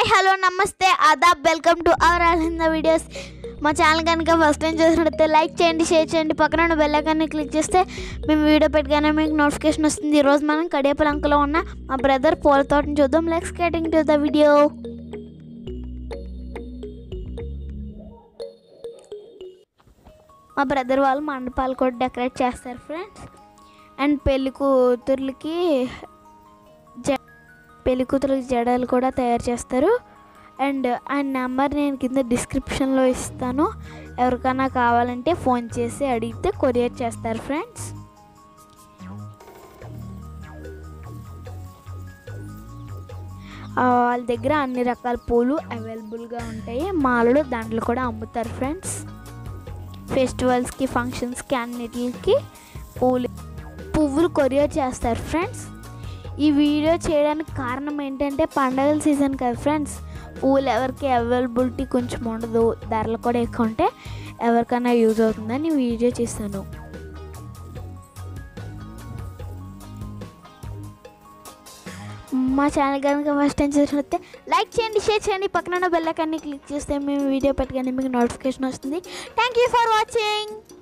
hello నమస్తే ఆదాబ్ welcome to our Ananda videos మా ఛానల్ కనుక ఫస్ట్ టైం చూసినట్లయితే లైక్ చేయండి షేర్ చేయండి పక్కన ఉన్న బెల్ ఐకాన్ని క్లిక్ చేస్తే మేము వీడియో పెట్టగానే మీకు నోటిఫికేషన్ వస్తుంది ఈరోజు మనం కడియపలంకలో ఉన్న మా బ్రదర్ పూల తోటని చూద్దాం let's getting to the video మా బ్రదర్ వాళ్ళు మండపాలు కూడా డెకరేట్ చేస్తారు ఫ్రెండ్స్ అండ్ పెళ్లి కూతుర్లకి జ పెళ్లి కూతురికి జడలు కూడా తయారు చేస్తారు అండ్ ఆ నెంబర్ నేను కింద డిస్క్రిప్షన్లో ఇస్తాను ఎవరికైనా కావాలంటే ఫోన్ చేసి అడిగితే కొరియర్ చేస్తారు ఫ్రెండ్స్ ఆ, వాళ్ళ దగ్గర అన్ని రకాల పూలు అవైలబుల్గా ఉంటాయి మాలలు దండలు కూడా అమ్ముతారు ఫ్రెండ్స్ ఫెస్టివల్స్కి ఫంక్షన్స్కి అన్నిటికి పూలు పువ్వులు కొరియర్ చేస్తారు ఫ్రెండ్స్ ఈ వీడియో చేయడానికి కారణం ఏంటంటే పండగల సీజన్ కదా ఫ్రెండ్స్ పూలు ఎవరికి అవైలబిలిటీ కొంచెం ఉండదు ధరలు కూడా ఎక్కువ ఉంటే ఎవరికైనా యూజ్ అవుతుందని వీడియో చేస్తాను మా ఛానల్ కనుక ఫస్ట్ టైం చూసినట్లయితే లైక్ చేయండి షేర్ చేయండి పక్కన ఉన్న బెల్ ఐకాన్ని క్లిక్ చేస్తే మేము వీడియో పెట్టగానే మీకు నోటిఫికేషన్ వస్తుంది థ్యాంక్ యూ ఫర్ వాచింగ్